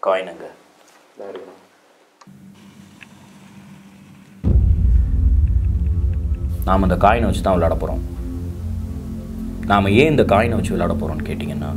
காயினுங்க நாம் இந்த காயினை வச்சு தான் விளையாட போகிறோம் நாம் ஏன் இந்த காயினை வச்சு விளையாட போகிறோம்னு கேட்டிங்கன்னா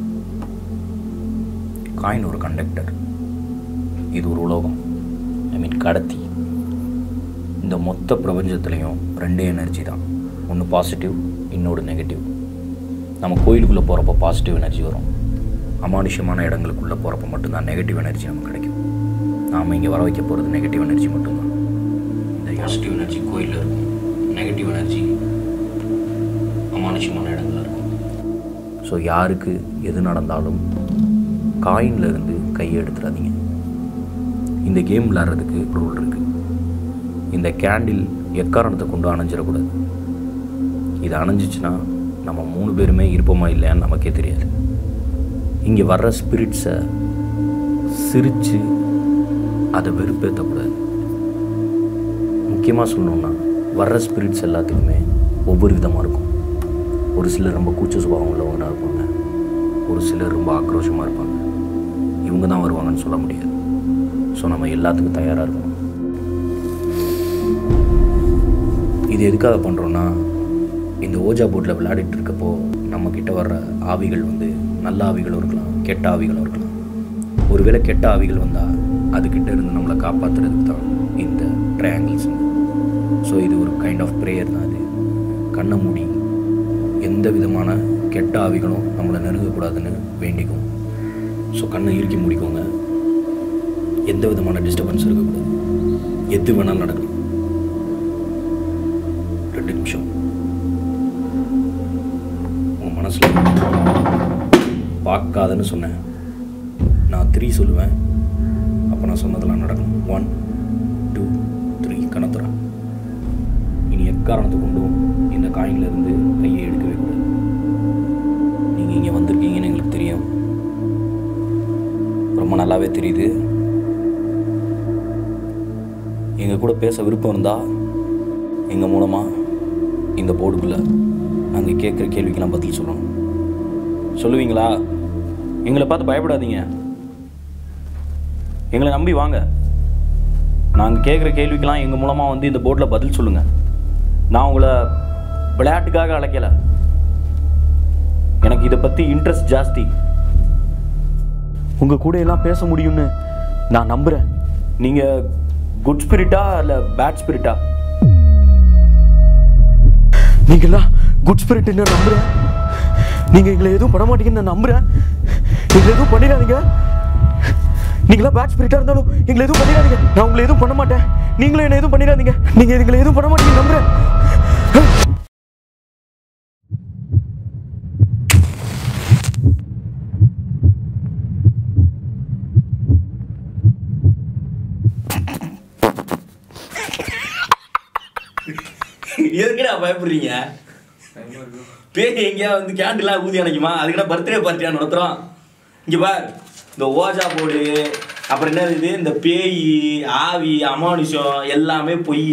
காயின் ஒரு கண்டக்டர் இது ஒரு உலோகம் ஐ மீன் கடத்தி இந்த மொத்த பிரபஞ்சத்துலேயும் ரெண்டே எனர்ஜி தான் ஒன்று பாசிட்டிவ் இன்னொரு நெகட்டிவ் நம்ம கோயிலுக்குள்ளே போகிறப்ப பாசிட்டிவ் எனர்ஜி வரும் அமானுஷ்யமான இடங்களுக்குள்ளே போகிறப்ப மட்டும்தான் நெகட்டிவ் எனர்ஜி நமக்கு கிடைக்கும் நாம் இங்கே வர வைக்க போகிறது நெகட்டிவ் எனர்ஜி மட்டும்தான் இந்த பாசிட்டிவ் எனர்ஜி கோயிலில் இருக்கும் நெகட்டிவ் எனர்ஜி அமானுஷ்யமான இடங்கள்ல இருக்கும் ஸோ யாருக்கு எது நடந்தாலும் காயின்ல இருந்து கையை எடுத்துடாதீங்க இந்த கேம் விளாட்றதுக்கு ரூல் இருக்குது இந்த கேண்டில் எக்காரணத்தை கொண்டு அணைஞ்சிடக்கூடாது இது அணைஞ்சிச்சுன்னா நம்ம மூணு பேருமே இருப்போமா இல்லையான்னு நமக்கே தெரியாது இங்கே வர்ற ஸ்பிரிட்ஸை சிரித்து அதை வெறுப்பேற்றக்கூடாது முக்கியமாக சொல்லணுன்னா வர்ற ஸ்பிரிட்ஸ் எல்லாத்துக்குமே ஒவ்வொரு விதமாக இருக்கும் ஒரு சிலர் ரொம்ப கூச்ச சுபாவம் உள்ளவங்களாக இருப்பாங்க ஒரு சிலர் ரொம்ப ஆக்ரோஷமாக இருப்பாங்க இவங்க தான் வருவாங்கன்னு சொல்ல முடியாது ஸோ நம்ம எல்லாத்துக்கும் தயாராக இருக்கணும் இது எதுக்காக பண்ணுறோன்னா இந்த ஓஜா போர்டில் விளையாடிட்டு இருக்கப்போ நம்மக்கிட்ட வர்ற ஆவிகள் வந்து நல்ல ஆவிகளும் இருக்கலாம் கெட்ட ஆவிகளும் இருக்கலாம் ஒருவேளை கெட்ட ஆவிகள் வந்தால் அதுக்கிட்ட இருந்து நம்மளை காப்பாற்றுறதுக்கு தான் இந்த ட்ரையாங்கிள்ஸ் ஸோ இது ஒரு கைண்ட் ஆஃப் ப்ரேயர் தான் அது கண்ணை மூடி எந்த விதமான கெட்ட ஆவிகளும் நம்மளை நெருங்கக்கூடாதுன்னு வேண்டிக்கும் ஸோ கண்ணை இறுக்கி முடிக்கோங்க எந்த விதமான டிஸ்டர்பன்ஸ் இருக்கக்கூடாது எது வேணாலும் நடக்கலாம் ரெண்டு நிமிஷம் உங்கள் மனசில் பார்க்காதன்னு சொன்னேன் நான் த்ரீ சொல்லுவேன் அப்போ நான் சொன்னதெல்லாம் நடக்கணும் ஒன் டூ த்ரீ கணத்துறா இனி எக்காரணத்தை கொண்டும் இந்த காயின்ல இருந்து கையை எடுக்கவே கூடாது நீங்கள் இங்கே வந்திருக்கீங்கன்னு எங்களுக்கு தெரியும் ரொம்ப நல்லாவே தெரியுது எங்கள் கூட பேச விருப்பம் இருந்தால் எங்கள் மூலமாக இந்த போர்டுக்குள்ளே நாங்கள் கேட்குற கேள்விக்கெல்லாம் பதில் சொல்லணும் சொல்லுவீங்களா எங்களை பார்த்து பயப்படாதீங்க எங்களை நம்பி வாங்க நாங்கள் கேட்குற கேள்விக்கெல்லாம் எங்கள் மூலமாக வந்து இந்த போர்டில் பதில் சொல்லுங்கள் நான் உங்களை விளையாட்டுக்காக அழைக்கல எனக்கு இதை பற்றி இன்ட்ரெஸ்ட் ஜாஸ்தி உங்கள் கூட எல்லாம் பேச முடியும்னு நான் நம்புகிறேன் நீங்கள் குட் ஸ்பிரிட்டா இல்லை பேட் ஸ்பிரிட்டா நீங்களா குட் ஸ்பிரிட் என்ன நம்புறேன் நீங்க எங்களை எதுவும் பண்ண மாட்டீங்கன்னு நான் நம்புறேன் எங்களை எதுவும் பண்ணிடாதீங்க நீங்களா பேட் ஸ்பிரிட்டா இருந்தாலும் எங்களை எதுவும் பண்ணிடாதீங்க நான் உங்களை எதுவும் பண்ண மாட்டேன் நீங்களும் என்ன எதுவும் பண்ணிடாதீங்க நீங்க எங்களை எதுவும் பண்ண மாட்டீங்க நம்புறேன் எதுக்குடா பயப்படுறீங்க பேய் எங்கேயா வந்து கேண்டிலாம் ஊதி அணைக்குமா அதுக்குடா பர்த்டே பார்ட்டியா நடத்துகிறோம் இங்கே பார் இந்த ஓஜா போர்டு அப்புறம் என்ன இது இந்த பேய் ஆவி அமானுஷம் எல்லாமே பொய்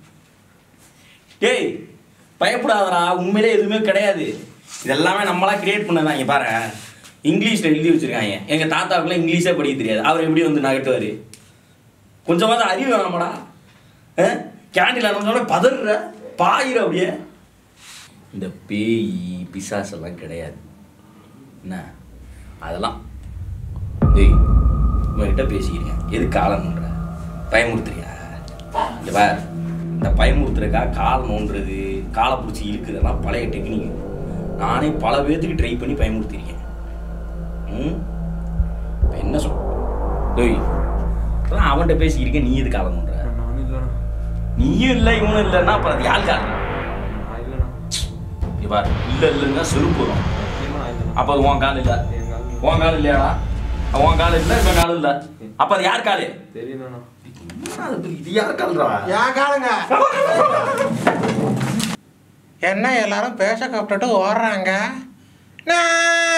டேய் பயப்படாதடா உண்மையிலே எதுவுமே கிடையாது இதெல்லாமே நம்மளா கிரியேட் பண்ணதான் இங்கே பாரு இங்கிலீஷில் எழுதி வச்சிருக்காங்க எங்கள் தாத்தாவுக்குலாம் இங்கிலீஷே படிக்க தெரியாது அவர் எப்படி வந்து நகட்டுவார் கொஞ்சமாவது அறிவு வேணாமாடா கேண்டில் அனுப்பிச்சோட பதற பாயிர அப்படியே இந்த பேய் பிசாஸ் எல்லாம் கிடையாது என்ன அதெல்லாம் டேய் உங்ககிட்ட பேசிக்கிறேன் எது காலம் நோண்டுற பயமுறுத்துறியா இங்க பார் இந்த பயமுறுத்துறக்கா காலம் நோண்டுறது காலை பிடிச்சி இழுக்குறதெல்லாம் பழைய டெக்னிக் நானே பல பேர்த்துக்கு ட்ரை பண்ணி பயமுறுத்திருக்கேன் ம் இப்ப என்ன சொல் டேய் இப்பதான் அவன்கிட்ட பேசிக்கிறீங்க நீ எது காலம் நோண்டுற நானும் இல்லைண்ணா நீயும் இல்லை இவனும் இல்லைன்னா அப்புறம் அது யார் காரணம் நான் இல்லைண்ணா இங்க பாரு இல்லை இல்லைன்னா செருப்பு வரும் அப்போ அது உன் கால் இல்லை உன் கால் இல்லையாடா உன் கால் இல்லை இவன் கால் இல்லை அப்போ அது யார் காலு தெரியலண்ணா இது யார் கால்ரா ஏன் காலங்க என்ன எல்லாரும் பேச கப்பிட்டு ஓடுறாங்க நான்